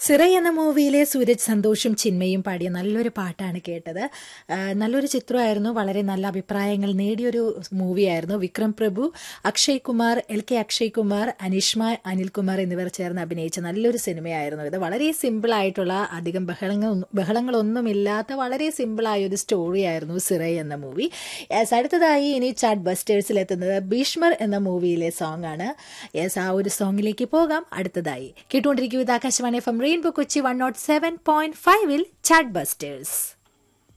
സിറൈ എന്ന മൂവിയിലെ സൂരജ് സന്തോഷും ചിന്മയും പാടിയ നല്ലൊരു പാട്ടാണ് കേട്ടത് ആ, നല്ലൊരു ചിത്രമായിരുന്നു വളരെ നല്ല അഭിപ്രായങ്ങൾ നേടിയൊരു മൂവിയായിരുന്നു വിക്രം പ്രഭു അക്ഷയ് കുമാർ എൽ കെ അക്ഷയ് കുമാർ അനിഷ്മ അനിൽകുമാർ എന്നിവർ ചേർന്ന് അഭിനയിച്ച നല്ലൊരു സിനിമയായിരുന്നു ഇത് വളരെ സിമ്പിൾ ആയിട്ടുള്ള അധികം ബഹളങ്ങൾ ബഹളങ്ങളൊന്നുമില്ലാത്ത വളരെ സിമ്പിളായ ഒരു സ്റ്റോറിയായിരുന്നു സിറൈ എന്ന മൂവി യെസ് അടുത്തതായി ഇനി ചാറ്റ് ബസ്റ്റേഴ്സിൽ എത്തുന്നത് ഭീഷ്മർ എന്ന മൂവിയിലെ സോങ് ആണ് യെസ് ആ ഒരു സോങ്ങിലേക്ക് പോകാം അടുത്തതായി കേട്ടുകൊണ്ടിരിക്കും ഇത് Akashvani F M rainbow Kochi one nought seven point ഫൈവിൽ ചാറ്റ് ബസ്റ്റേഴ്സ്